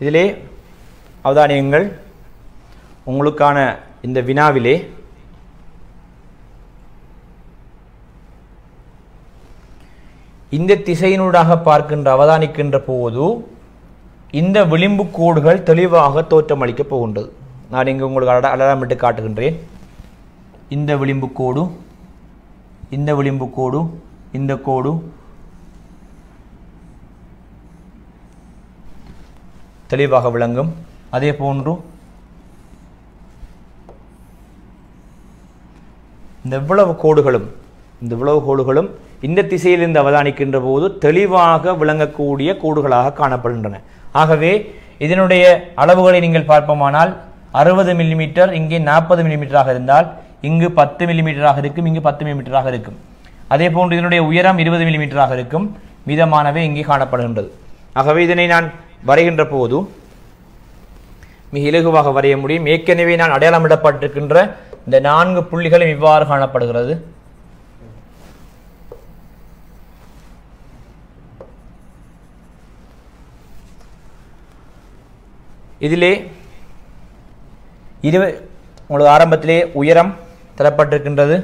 இதிலே அவதானியங்கள் உங்களுக்கான இந்த வினாவிலே இந்த திசையினூடாக பார்க்கின்ற அவதானிக்கின்ற போது இந்த விளிம்பு கோடுகள் தெளிவாக தோற்றமளிக்கப் போகின்றது நான் இங்கு உங்களுக்கு அட அடையாளமிட்டு காட்டுகின்றேன் இந்த விளிம்பு கோடு இந்த விளிம்பு கோடு இந்த கோடு தெளிவாக விளங்கும் அதே போன்று இந்த இவ்வளவு கோடுகளும் இந்த இவ்வளவு கோடுகளும் இந்த திசையிலிருந்து அவதானிக்கின்ற போது தெளிவாக விளங்கக்கூடிய கோடுகளாக காணப்படுகின்றன ஆகவே இதனுடைய அளவுகளை நீங்கள் பார்ப்போமானால் அறுபது மில்லிமீட்டர் இங்கே நாற்பது மில்லிமீட்டராக இருந்தால் இங்கு பத்து மில்லிமீட்டராக இருக்கும் இங்கு பத்து மில்லிமீட்டராக இருக்கும் அதே போன்று இதனுடைய உயரம் இருபது மில்லிமீட்டராக இருக்கும் மிதமானவை இங்கே காணப்படுகின்றது ஆகவே இதனை நான் வரைகின்ற போது மிக இலகுவாக வரைய முடியும் ஏற்கனவே நான் அடையாளமிடப்பட்டிருக்கின்ற இந்த நான்கு புள்ளிகளும் இவ்வாறு காணப்படுகிறது இதிலே இருவ உங்களுக்கு ஆரம்பத்திலே உயரம் தரப்பட்டிருக்கின்றது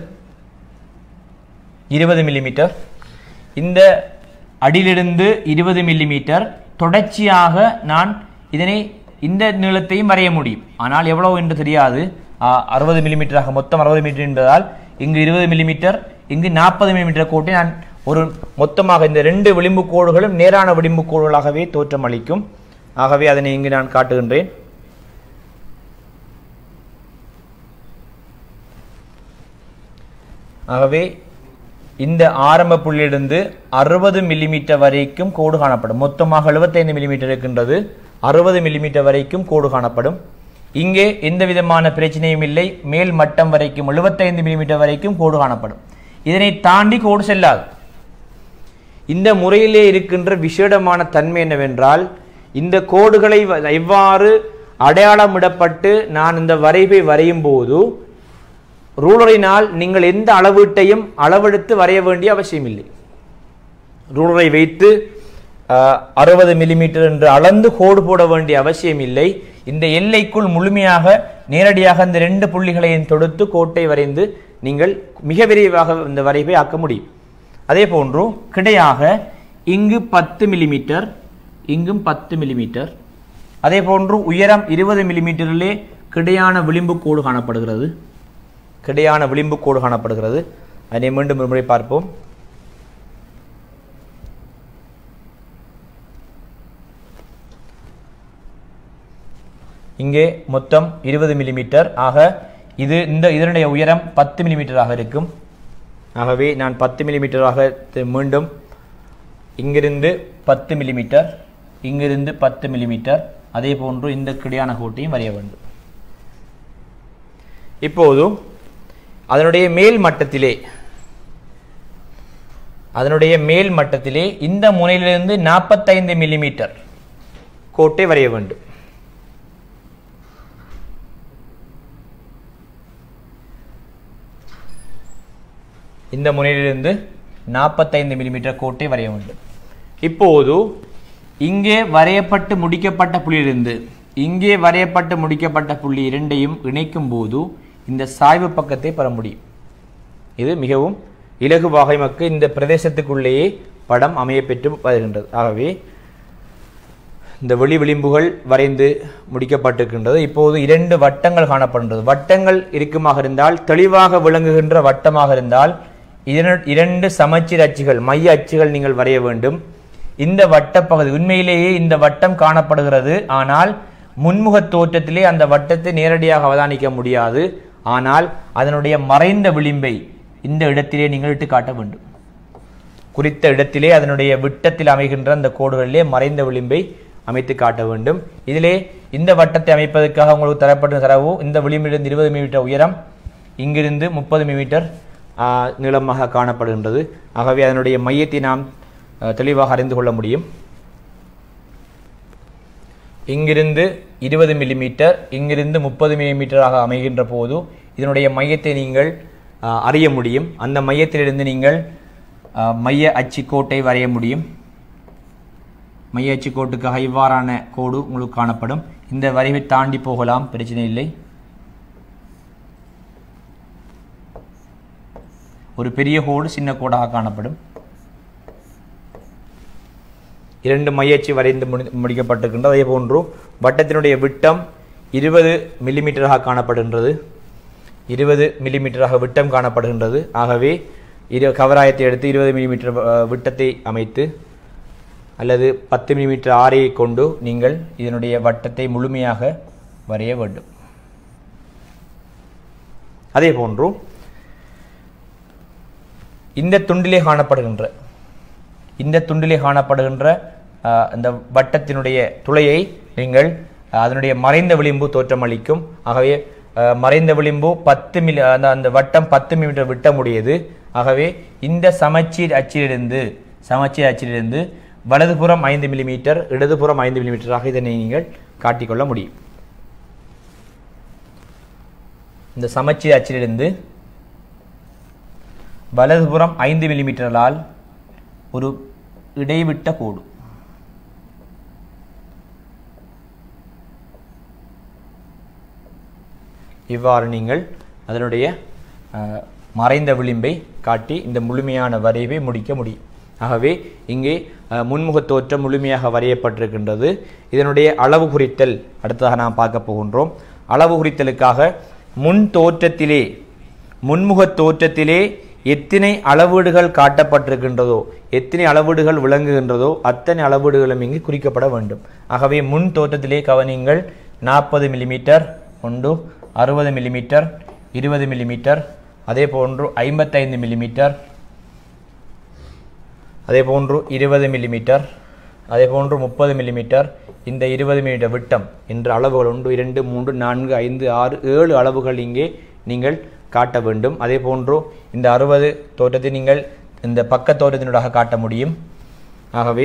இருபது மில்லிமீட்டர் இந்த அடியிலிருந்து இருபது மில்லிமீட்டர் தொடர்ச்சியாக நான் இதனை இந்த நீளத்தையும் வரைய முடியும் ஆனால் எவ்வளவு என்று தெரியாது அறுபது மில்லிமீட்டராக மொத்தம் அறுபது மீட்டர் என்பதால் இங்கு இருபது மில்லிமீட்டர் இங்கு நாற்பது மில்லிமீட்டர் கோட்டை நான் ஒரு மொத்தமாக இந்த ரெண்டு விளிம்பு கோடுகளும் நேரான விளிம்பு கோடுகளாகவே தோற்றமளிக்கும் ஆகவே அதனை இங்கு நான் காட்டுகின்றேன் ஆகவே இந்த ஆரம்ப புள்ளியிலிருந்து அறுபது மில்லிமீட்டர் வரைக்கும் கோடு காணப்படும் மொத்தமாக எழுபத்தைந்து மில்லிமீட்டர் இருக்கின்றது அறுபது மில்லிமீட்டர் வரைக்கும் கோடு காணப்படும் இங்கே எந்த விதமான பிரச்சனையும் இல்லை மேல் மட்டம் வரைக்கும் எழுபத்தைந்து மில்லிமீட்டர் வரைக்கும் கோடு காணப்படும் இதனை தாண்டி கோடு செல்லாது இந்த முறையிலே இருக்கின்ற விசேடமான தன்மை என்னவென்றால் இந்த கோடுகளை வ- எவ்வாறு அடையாளமிடப்பட்டு நான் இந்த வரைவை வரையும் போது ரூலரினால் நீங்கள் எந்த அளவீட்டையும் அளவெடுத்து வரைய வேண்டிய அவசியமில்லை ரூலரை வைத்து அறுபது மில்லிமீட்டர் என்று அளந்து கோடு போட வேண்டிய அவசியம் இல்லை இந்த எல்லைக்குள் முழுமையாக நேரடியாக இந்த ரெண்டு புள்ளிகளையும் தொடுத்து கோட்டை வரைந்து நீங்கள் மிக விரைவாக இந்த வரைவை ஆக்க முடியும் அதே போன்று கிடையாக இங்கு பத்து மில்லிமீட்டர் இங்கும் பத்து மில்லிமீட்டர் அதே போன்று உயரம் இருபது மில்லிமீட்டரிலே கிடையான விளிம்பு கோடு காணப்படுகிறது கிடையான விளிம்பு கோடு காணப்படுகிறது அதனை மீண்டும் ஒரு முறை பார்ப்போம் இங்கே மொத்தம் இருபது மில்லிமீட்டர் ஆக இது இந்த இதனுடைய உயரம் பத்து மில்லிமீட்டராக இருக்கும் ஆகவே நான் பத்து மில்லிமீட்டராக தி- மீண்டும் இங்கிருந்து பத்து மில்லிமீட்டர் இங்கிருந்து பத்து மில்லிமீட்டர் அதே போன்று இந்த கிடையான கோட்டையும் வரைய வேண்டும் இப்போது அதனுடைய மேல் மட்டத்திலே அதனுடைய மேல் மட்டத்திலே இந்த முனையிலிருந்து நாற்பத்தைந்து மில்லிமீட்டர் கோட்டை வரைய வேண்டும் இந்த முனையிலிருந்து நாற்பத்தைந்து மில்லிமீட்டர் கோட்டை வரைய வேண்டும் இப்போது இங்கே வரையப்பட்டு முடிக்கப்பட்ட புள்ளியிலிருந்து இங்கே வரையப்பட்டு முடிக்கப்பட்ட புள்ளி இரண்டையும் இணைக்கும் போது இந்த சாய்வு பக்கத்தை பெற முடியும் இது மிகவும் இலகுவாக எமக்கு இந்த பிரதேசத்துக்குள்ளேயே படம் அமைய பெற்று வருகின்றது ஆகவே இந்த வெளி விளிம்புகள் வரைந்து முடிக்கப்பட்டிருக்கின்றது இப்போது இரண்டு வட்டங்கள் காணப்படுகின்றது வட்டங்கள் இருக்குமாக இருந்தால் தெளிவாக விளங்குகின்ற வட்டமாக இருந்தால் இரண்- இரண்டு சமச்சீர் அச்சுகள் மைய அச்சுகள் நீங்கள் வரைய வேண்டும் இந்த வட்டப்பகுதி உண்மையிலேயே இந்த வட்டம் காணப்படுகிறது ஆனால் முன்முக தோற்றத்திலே அந்த வட்டத்தை நேரடியாக அவதானிக்க முடியாது ஆனால் அதனுடைய மறைந்த விளிம்பை இந்த இடத்திலே நீங்கள் இட்டு காட்ட வேண்டும் குறித்த இடத்திலே அதனுடைய விட்டத்தில் அமைகின்ற அந்த கோடுகளிலே மறைந்த விளிம்பை அமைத்து காட்ட வேண்டும் இதிலே இந்த வட்டத்தை அமைப்பதற்காக உங்களுக்கு தரப்பட்ட தரவு இந்த விளிம்பிலிருந்து இருபது மீட்டர் உயரம் இங்கிருந்து முப்பது மீட்டர் நீளமாக காணப்படுகின்றது ஆகவே அதனுடைய மையத்தை நாம் ஆ, தெளிவாக அறிந்து கொள்ள முடியும் இங்கிருந்து இருபது மில்லிமீட்டர் இங்கிருந்து முப்பது மில்லிமீட்டராக அமைகின்ற போது இதனுடைய மையத்தை நீங்கள் ஆ, அறிய முடியும் அந்த மையத்திலிருந்து நீங்கள் ஆ, மைய அச்சு கோட்டை வரைய முடியும் மையச்சு கோட்டுக்காக இவ்வாறான கோடு உங்களுக்கு காணப்படும் இந்த வரிவை தாண்டி போகலாம் பிரச்சனை இல்லை ஒரு பெரிய கோடு சின்ன கோடாக காணப்படும் இரண்டு மையச்சு வரைந்து முடி முடிக்கப்பட்டிருக்கின்றது அதே போன்று வட்டத்தினுடைய விட்டம் இருபது மில்லிமீட்டராக காணப்படுகின்றது இருபது மில்லிமீட்டராக விட்டம் காணப்படுகின்றது ஆகவே இரு கவராயத்தை எடுத்து இருபது மில்லிமீட்டர் அஹ், விட்டத்தை அமைத்து அல்லது பத்து மில்லிமீட்டர் ஆரையை கொண்டு நீங்கள் இதனுடைய வட்டத்தை முழுமையாக வரைய வேண்டும் அதே போன்று இந்த துண்டிலே காணப்படுகின்ற இந்த துண்டிலே காணப்படுகின்ற அஹ், இந்த வட்டத்தினுடைய துளையை நீங்கள் அஹ், அதனுடைய மறைந்த விளிம்பு தோற்றமளிக்கும் ஆகவே அஹ், மறைந்த விளிம்பு பத்து மில்லி அந்த அந்த வட்டம் பத்து மில்லிமீட்டர் விட்டமுடையது ஆகவே இந்த சமச்சீர் அச்சிலிருந்து சமச்சீர் அச்சிலிருந்து வலதுபுறம் ஐந்து மில்லிமீட்டர் இடதுபுறம் ஐந்து மில்லிமீட்டராக இதனை நீங்கள் காட்டிக்கொள்ள முடியும் இந்த சமச்சீர் அச்சிலிருந்து வலதுபுறம் ஐந்து மில்லிமீட்டரால் ஒரு இடைவிட்ட கோடு இவ்வாறு நீங்கள் அதனுடைய அஹ், மறைந்த விளிம்பை காட்டி இந்த முழுமையான வரைவை முடிக்க முடியும் ஆகவே இங்கே அஹ், முன்முக தோற்றம் முழுமையாக வரையப்பட்டிருக்கின்றது இதனுடைய அளவு குறித்தல் அடுத்ததாக நாம் பார்க்க போகின்றோம் அளவு குறித்தலுக்காக முன் தோற்றத்திலே முன்முக தோற்றத்திலே எத்தனை அளவீடுகள் காட்டப்பட்டிருக்கின்றதோ எத்தனை அளவீடுகள் விளங்குகின்றதோ அத்தனை அளவீடுகளும் இங்கு குறிக்கப்பட வேண்டும் ஆகவே முன் தோற்றத்திலே கவனிங்கள் நாற்பது மில்லிமீட்டர் ஒன்று அறுபது மில்லிமீட்டர் இருபது மில்லிமீட்டர் அதே போன்று ஐம்பத்தைந்து மில்லிமீட்டர் அதே போன்று இருபது மில்லிமீட்டர் அதே போன்று முப்பது மில்லிமீட்டர் இந்த இருபது மில்லிமீட்டர் விட்டம் என்ற அளவுகள் ஒன்று இரண்டு மூன்று நான்கு ஐந்து ஆறு ஏழு அளவுகள் இங்கே நீங்கள் காட்ட வேண்டும் அதே போன்று இந்த அறுபது தோற்றத்தை நீங்கள் இந்த பக்க தோற்றத்தினூடாக காட்ட முடியும் ஆகவே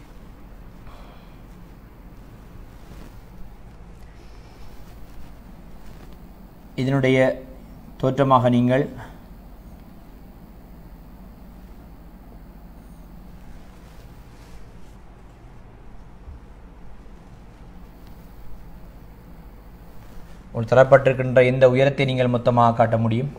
இதனுடைய தோற்றமாக நீங்கள் ஒரு தரப்பட்டிருக்கின்ற இந்த உயரத்தை நீங்கள் மொத்தமாக காட்ட முடியும்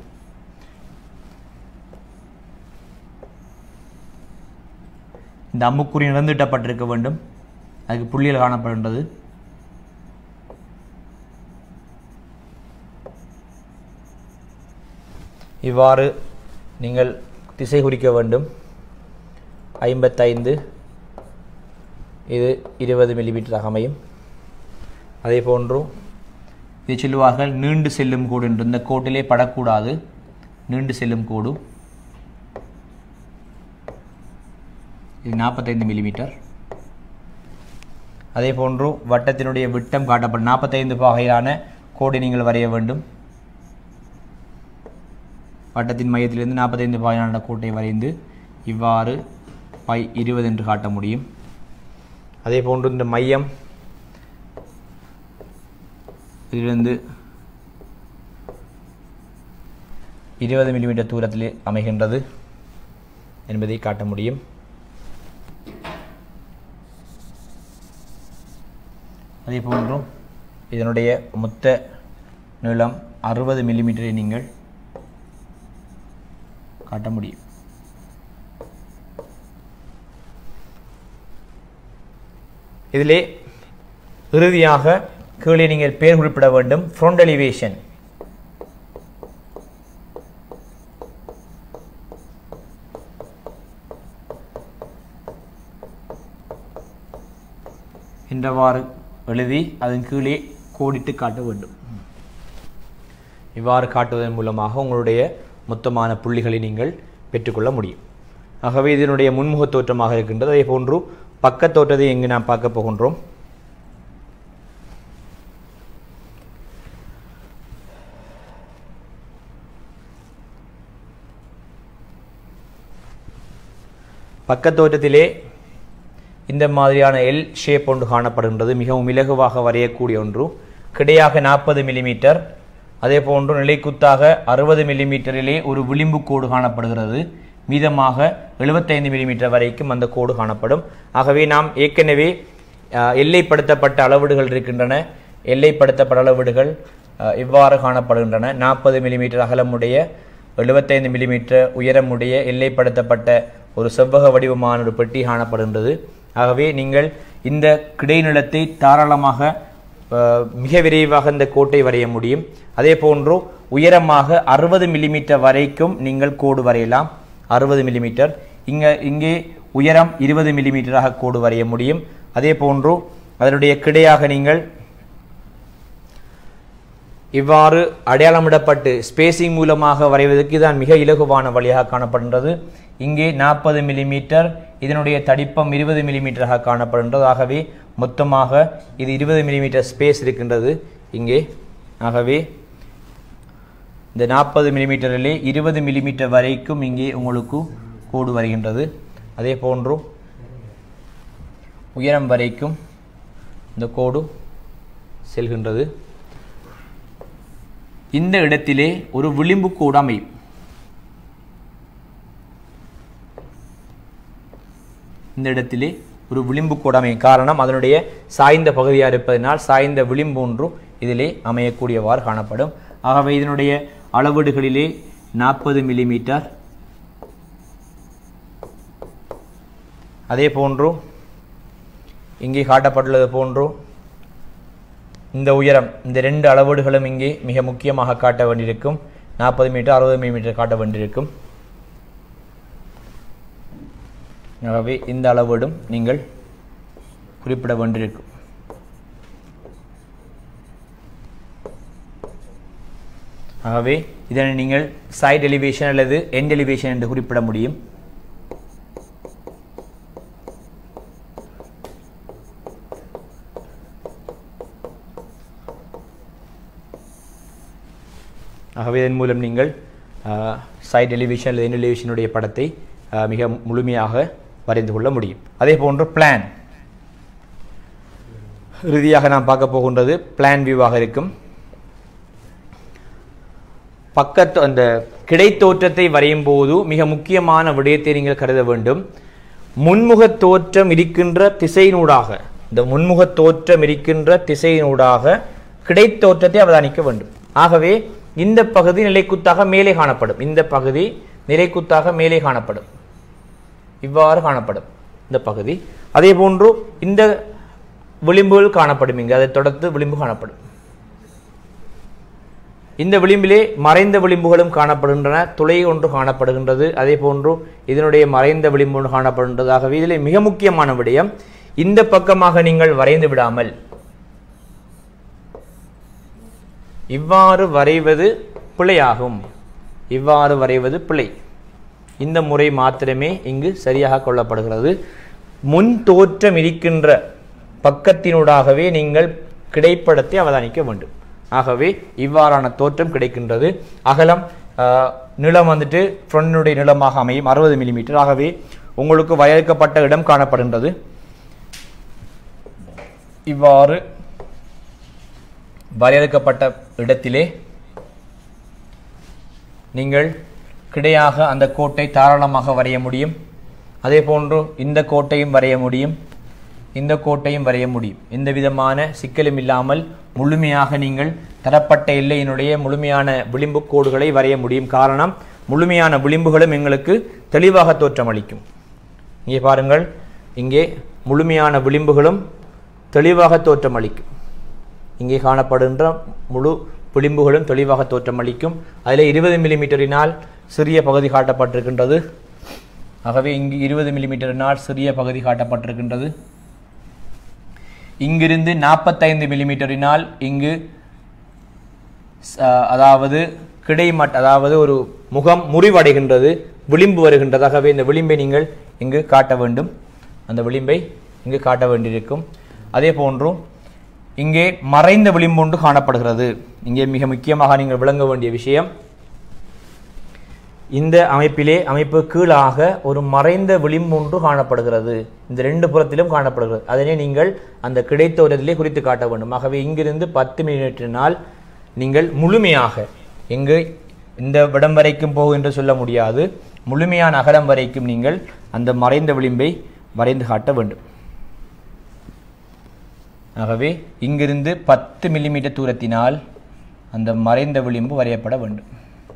இந்த அம்புக்குறி நிறந்திட்டப்பட்டிருக்க வேண்டும் அதுக்கு புள்ளியில் காணப்படுகின்றது இவ்வாறு நீங்கள் திசை குறிக்க வேண்டும் ஐம்பத்தைந்து இது இருபது மில்லிமீட்டராக அமையும் அதே போன்று இதை சொல்லுவார்கள் நீண்டு செல்லும் கோடு என்று இந்த கோட்டிலே படக்கூடாது நீண்டு செல்லும் கோடு இது நாற்பத்தைந்து மில்லிமீட்டர் அதே போன்று வட்டத்தினுடைய விட்டம் காட்டப்படும் நாற்பத்தைந்து வகையிலான கோடு நீங்கள் வரைய வேண்டும் வட்டத்தின் மையத்திலிருந்து நாற்பத்தைந்து வகையான கோட்டை வரைந்து இவ்வாறு பை இருபது என்று காட்ட முடியும் அதே போன்று இந்த மையம் இதிலிருந்து இருபது மில்லிமீட்டர் தூரத்தில் அமைகின்றது என்பதை காட்ட முடியும் அதே போன்றும் இதனுடைய மொத்த நீளம் அறுபது மில்லிமீட்டரை நீங்கள் காட்ட முடியும் இதிலே இறுதியாக கீழே நீங்கள் பேர் குறிப்பிட வேண்டும் ஃப்ரண்ட் எலிவேஷன் என்றவாறு எழுதி அதன் கீழே கோடிட்டு காட்ட வேண்டும் இவ்வாறு காட்டுவதன் மூலமாக உங்களுடைய மொத்தமான புள்ளிகளை நீங்கள் பெற்றுக்கொள்ள முடியும் ஆகவே இதனுடைய முன்முக தோற்றமாக இருக்கின்றது அதே போன்று பக்க தோற்றத்தை எங்கு நாம் பார்க்க போகின்றோம் பக்கத்தோற்றத்திலே இந்த மாதிரியான எல் ஷேப் ஒன்று காணப்படுகின்றது மிகவும் இலகுவாக வரையக்கூடிய ஒன்று கிடையாக நாற்பது மில்லிமீட்டர் அதே போன்று நிலைக்குத்தாக அறுபது மில்லிமீட்டரிலே ஒரு விளிம்பு கோடு காணப்படுகிறது மீதமாக 75 மில்லிமீட்டர் வரைக்கும் அந்த கோடு காணப்படும் ஆகவே நாம் ஏற்கனவே அஹ், எல்லைப்படுத்தப்பட்ட அளவீடுகள் இருக்கின்றன எல்லைப்படுத்தப்பட்ட அளவீடுகள் அஹ், இவ்வாறு காணப்படுகின்றன நாற்பது மில்லிமீட்டர் அகலமுடைய 75 மில்லிமீட்டர் உயரமுடைய எல்லைப்படுத்தப்பட்ட ஒரு செவ்வக வடிவமான ஒரு பெட்டி காணப்படுகின்றது ஆகவே நீங்கள் இந்த கிடைநிலத்தை தாராளமாக அஹ், மிக விரைவாக இந்த கோட்டை வரைய முடியும் அதே போன்று உயரமாக அறுபது மில்லிமீட்டர் வரைக்கும் நீங்கள் கோடு வரையலாம் அறுபது மில்லிமீட்டர் இங்க இங்கே உயரம் இருபது மில்லிமீட்டராக கோடு வரைய முடியும் அதே போன்று அதனுடைய கிடையாக நீங்கள் இவ்வாறு அடையாளமிடப்பட்டு ஸ்பேசிங் மூலமாக வரைவதற்கு இதுதான் மிக இலகுவான வழியாக காணப்படுகின்றது இங்கே நாற்பது மில்லிமீட்டர் இதனுடைய தடிப்பம் இருபது மில்லிமீட்டராக காணப்படுகின்றது ஆகவே மொத்தமாக இது இருபது மில்லிமீட்டர் ஸ்பேஸ் இருக்கின்றது இங்கே ஆகவே இந்த நாற்பது மில்லிமீட்டரிலே இருபது மில்லிமீட்டர் வரைக்கும் இங்கே உங்களுக்கு கோடு வருகின்றது அதே போன்று உயரம் வரைக்கும் இந்த கோடு செல்கின்றது இந்த இடத்திலே ஒரு விளிம்பு கோடு அமையும் இந்த இடத்திலே ஒரு விளிம்பு கோடு அமையும் காரணம் அதனுடைய சாய்ந்த பகுதியாக இருப்பதனால் சாய்ந்த விளிம்பு ஒன்றும் இதிலே அமையக்கூடியவாறு காணப்படும் ஆகவே இதனுடைய அளவீடுகளிலே நாற்பது மில்லிமீட்டர் அதே போன்று இங்கே காட்டப்பட்டுள்ளது போன்று இந்த உயரம் இந்த ரெண்டு அளவீடுகளும் இங்கே மிக முக்கியமாக காட்ட வேண்டியிருக்கும் நாற்பது மீட்டர் அறுபது மில்லிமீட்டர் காட்ட வேண்டியிருக்கும் ஆகவே இந்த அளவீடும் நீங்கள் குறிப்பிட வேண்டியிருக்கும் ஆகவே இதனை நீங்கள் சைட் எலிவேஷன் அல்லது எண்ட் எலிவேஷன் என்று குறிப்பிட முடியும் ஆகவே இதன் மூலம் நீங்கள் சைட் எலிவேஷன் அல்லது எண்ட் எலிவேஷனுடைய படத்தை அஹ், மிக முழுமையாக வரைந்து கொள்ள முடியும் அதே போன்று பிளான் இறுதியாக நாம் பார்க்க போகின்றது பிளான் வியூவாக இருக்கும் பக்கத்து அந்த கிடைத்தோற்றத்தை வரையும் போது மிக முக்கியமான விடயத்தை நீங்கள் கருத வேண்டும் முன்முக தோற்றம் இருக்கின்ற திசையினூடாக இந்த முன்முக தோற்றம் இருக்கின்ற திசையினூடாக கிடைத்தோற்றத்தை அவதானிக்க வேண்டும் ஆகவே இந்த பகுதி நிலைக்குத்தாக மேலே காணப்படும் இந்த பகுதி நிலைக்குத்தாக மேலே காணப்படும் இவ்வாறு காணப்படும் இந்த பகுதி அதே போன்று இந்த விளிம்புகள் காணப்படும் இங்கு அதைத் தொடர்ந்து விளிம்பு காணப்படும் இந்த விளிம்பிலே மறைந்த விளிம்புகளும் காணப்படுகின்றன துளை ஒன்று காணப்படுகின்றது அதே போன்று இதனுடைய மறைந்த விளிம்பு ஒன்று காணப்படுகின்றது ஆகவே இதில் மிக முக்கியமான விடயம் இந்த பக்கமாக நீங்கள் வரைந்து விடாமல் இவ்வாறு வரைவது பிழையாகும் இவ்வாறு வரைவது பிழை இந்த முறை மாத்திரமே இங்கு சரியாக கொள்ளப்படுகிறது முன் தோற்றம் இருக்கின்ற பக்கத்தினூடாகவே நீங்கள் கிடைப்படத்தை அவதானிக்க வேண்டும் ஆகவே இவ்வாறான தோற்றம் கிடைக்கின்றது அகலம் ஆஹ், நீளம் வந்துட்டு ஃப்ரண்டினுடைய நீளமாக அமையும் அறுபது மில்லிமீட்டர் ஆகவே உங்களுக்கு வரையறுக்கப்பட்ட இடம் காணப்படுகின்றது இவ்வாறு வரையறுக்கப்பட்ட இடத்திலே நீங்கள் கிடையாக அந்த கோட்டை தாராளமாக வரைய முடியும் அதே போன்று இந்த கோட்டையும் வரைய முடியும் இந்த கோட்டையும் வரைய முடியும் எந்த விதமான சிக்கலும் இல்லாமல் முழுமையாக நீங்கள் தரப்பட்ட எல்லையினுடைய முழுமையான விளிம்பு கோடுகளை வரைய முடியும் காரணம் முழுமையான விளிம்புகளும் எங்களுக்கு தெளிவாக தோற்றமளிக்கும் இங்கே பாருங்கள் இங்கே முழுமையான விளிம்புகளும் தெளிவாக தோற்றமளிக்கும் இங்கே காணப்படுகின்ற முழு விளிம்புகளும் தெளிவாக தோற்றமளிக்கும் அதில் இருபது மில்லிமீட்டரினால் சிறிய பகுதி காட்டப்பட்டிருக்கின்றது ஆகவே இங்கு இருபது மில்லிமீட்டரினால் சிறிய பகுதி காட்டப்பட்டிருக்கின்றது இங்கிருந்து நாற்பத்தைந்து மில்லிமீட்டரினால் இங்கு ச- அதாவது கிடைமட் அதாவது ஒரு முகம் முறிவடைகின்றது விளிம்பு வருகின்றது ஆகவே இந்த விளிம்பை நீங்கள் இங்கு காட்ட வேண்டும் அந்த விளிம்பை இங்கு காட்ட வேண்டியிருக்கும் அதே போன்றும் இங்கே மறைந்த விளிம்பு ஒன்று காணப்படுகிறது இங்கே மிக முக்கியமாக நீங்கள் விளங்க வேண்டிய விஷயம் இந்த அமைப்பிலே அமைப்பு கீழாக ஒரு மறைந்த விளிம்பு ஒன்று காணப்படுகிறது இந்த ரெண்டு புறத்திலும் காணப்படுகிறது அதனை நீங்கள் அந்த கிடைத்த இடத்திலே குறித்து காட்ட வேண்டும் ஆகவே இங்கிருந்து பத்து மில்லிமீட்டரினால் நீங்கள் முழுமையாக எங்கு இந்த விடம் வரைக்கும் போகும் என்று சொல்ல முடியாது முழுமையான அகலம் வரைக்கும் நீங்கள் அந்த மறைந்த விளிம்பை வரைந்து காட்ட வேண்டும் ஆகவே இங்கிருந்து பத்து மில்லிமீட்டர் தூரத்தினால் அந்த மறைந்த விளிம்பு வரையப்பட வேண்டும்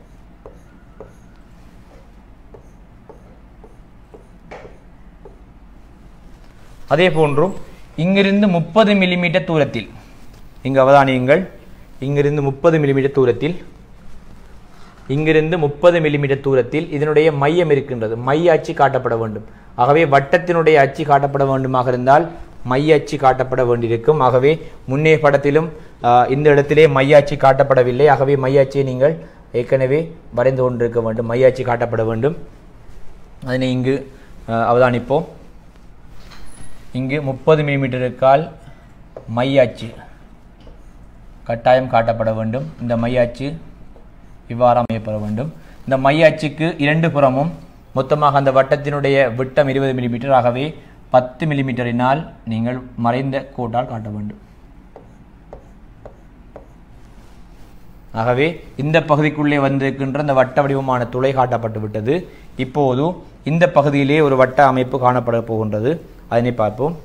அதே போன்று இங்கிருந்து முப்பது மில்லிமீட்டர் தூரத்தில் இங்கு அவதானியுங்கள் இங்கிருந்து முப்பது மில்லிமீட்டர் தூரத்தில் இங்கிருந்து முப்பது மில்லிமீட்டர் தூரத்தில் இதனுடைய மையம் இருக்கின்றது மைய அச்சு காட்டப்பட வேண்டும் ஆகவே வட்டத்தினுடைய அச்சு காட்டப்பட வேண்டுமாக இருந்தால் மைய அச்சு காட்டப்பட வேண்டியிருக்கும் ஆகவே முன்னே படத்திலும் ஆஹ், இந்த இடத்திலே மைய அச்சு காட்டப்படவில்லை ஆகவே மைய அச்சை நீங்கள் ஏற்கனவே வரைந்து கொண்டிருக்க வேண்டும் மைய அச்சு காட்டப்பட வேண்டும் அதனை இங்கு ஆஹ், அவதானிப்போம் இங்கு முப்பது மில்லிமீட்டருக்கால் மைய அச்சு கட்டாயம் காட்டப்பட வேண்டும் இந்த மைய அச்சு இவ்வாறு அமையப்பட வேண்டும் இந்த மைய அச்சுக்கு இரண்டு புறமும் மொத்தமாக அந்த வட்டத்தினுடைய விட்டம் இருபது மில்லிமீட்டர் ஆகவே பத்து மில்லிமீட்டரினால் நீங்கள் மறைந்த கோட்டால் காட்ட வேண்டும் ஆகவே இந்த பகுதிக்குள்ளே வந்திருக்கின்ற இந்த வட்ட வடிவமான துளை காட்டப்பட்டு விட்டது இப்போது இந்த பகுதியிலே ஒரு வட்ட அமைப்பு காணப்பட போகின்றது அதனை பார்ப்போம்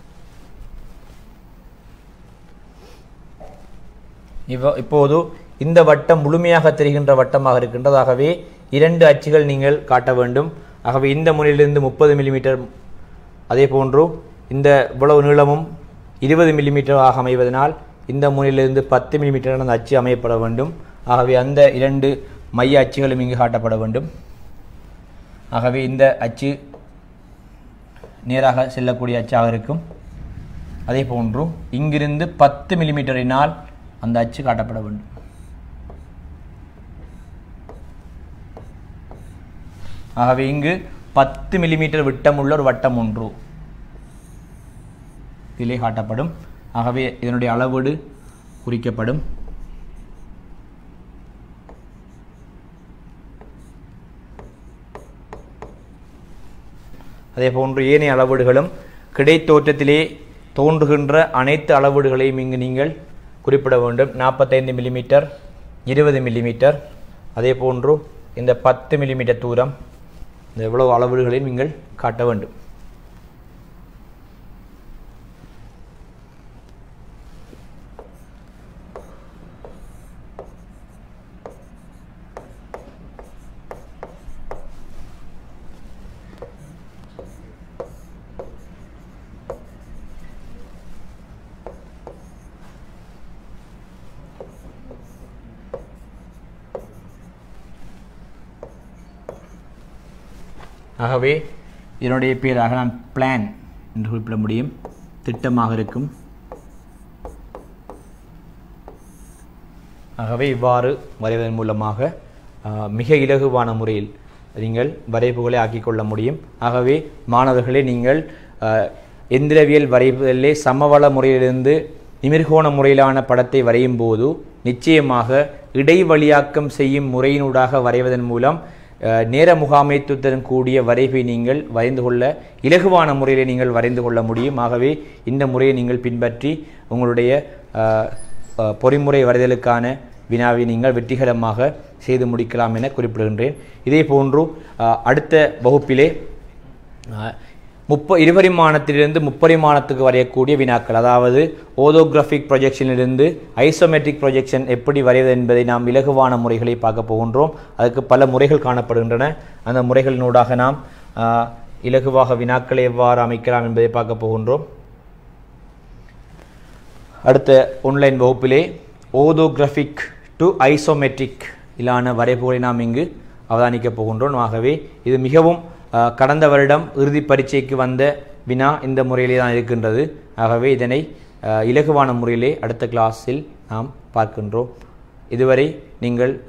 இவ்வ இப்போது இந்த வட்டம் முழுமையாக தெரிகின்ற வட்டமாக இருக்கின்றது ஆகவே இரண்டு அச்சுகள் நீங்கள் காட்ட வேண்டும் ஆகவே இந்த முனையிலிருந்து முப்பது மில்லிமீட்டர் அதே போன்று இந்த இவ்வளவு நீளமும் இருபது மில்லிமீட்டராக அமைவதனால் இந்த முனையிலிருந்து பத்து மில்லிமீட்டர் அந்த அச்சு அமையப்பட வேண்டும் ஆகவே அந்த இரண்டு மைய அச்சுகளும் இங்கு காட்டப்பட வேண்டும் ஆகவே இந்த அச்சு நேராக செல்லக்கூடிய அச்சாக இருக்கும் அதே போன்று இங்கிருந்து பத்து மில்லிமீட்டரினால் அந்த அச்சு காட்டப்பட வேண்டும் ஆகவே இங்கு பத்து மில்லிமீட்டர் விட்டமுள்ள ஒரு வட்டம் ஒன்று இதிலே காட்டப்படும் ஆகவே இதனுடைய அளவீடு குறிக்கப்படும் அதே போன்று ஏனைய அளவீடுகளும் கிடைத்தோற்றத்திலே தோன்றுகின்ற அனைத்து அளவீடுகளையும் இங்கு நீங்கள் குறிப்பிட வேண்டும் நாற்பத்தைந்து மில்லிமீட்டர் இருபது மில்லிமீட்டர் அதே போன்று இந்த பத்து மில்லிமீட்டர் தூரம் இந்த எவ்வளவு அளவீடுகளையும் நீங்கள் காட்ட வேண்டும் ஆகவே இதனுடைய பேராக நான் பிளான் என்று குறிப்பிட முடியும் திட்டமாக இருக்கும் ஆகவே இவ்வாறு வரைவதன் மூலமாக ஆஹ், மிக இலகுவான முறையில் நீங்கள் வரைவுகளை ஆக்கிக்கொள்ள முடியும் ஆகவே மாணவர்களே நீங்கள் ஆஹ், எந்திரவியல் வரைவதிலே சமவள முறையிலிருந்து நிமிர்கோண முறையிலான படத்தை வரையும் போது நிச்சயமாக இடைவழியாக்கம் செய்யும் முறையினூடாக வரைவதன் மூலம் அஹ், நேர முகாமைத்துவத்துடன் கூடிய வரைவை நீங்கள் வரைந்து கொள்ள இலகுவான முறையில் நீங்கள் வரைந்து கொள்ள முடியும் ஆகவே இந்த முறையை நீங்கள் பின்பற்றி உங்களுடைய அஹ், அஹ், பொறிமுறை வரைதலுக்கான வினாவை நீங்கள் வெற்றிகரமாக செய்து முடிக்கலாம் என குறிப்பிடுகின்றேன் இதே போன்று அஹ், அடுத்த வகுப்பிலே அஹ், முப்ப இருபரிமாணத்திலிருந்து முப்பரிமாணத்துக்கு வரையக்கூடிய வினாக்கள் அதாவது ஓதோகிராஃபிக் ப்ரொஜெக்ஷனிலிருந்து ஐசோமெட்ரிக் ப்ரொஜெக்ஷன் எப்படி வரைவது என்பதை நாம் இலகுவான முறைகளை பார்க்க போகின்றோம் அதுக்கு பல முறைகள் காணப்படுகின்றன அந்த முறைகளினூடாக நாம் ஆஹ், இலகுவாக வினாக்களை எவ்வாறு அமைக்கலாம் என்பதை பார்க்க போகின்றோம் அடுத்த ஆன்லைன் வகுப்பிலே ஓதோகிராஃபிக் டு ஐசோமெட்ரிக் இலான வரைபுகளை நாம் இங்கு அவதானிக்கப் போகின்றோம் ஆகவே இது மிகவும் அஹ், கடந்த வருடம் இறுதி பரீட்சைக்கு வந்த வினா இந்த முறையிலே தான் இருக்கின்றது ஆகவே இதனை அஹ், இலகுவான முறையிலே அடுத்த கிளாஸில் நாம் பார்க்கின்றோம் இதுவரை நீங்கள்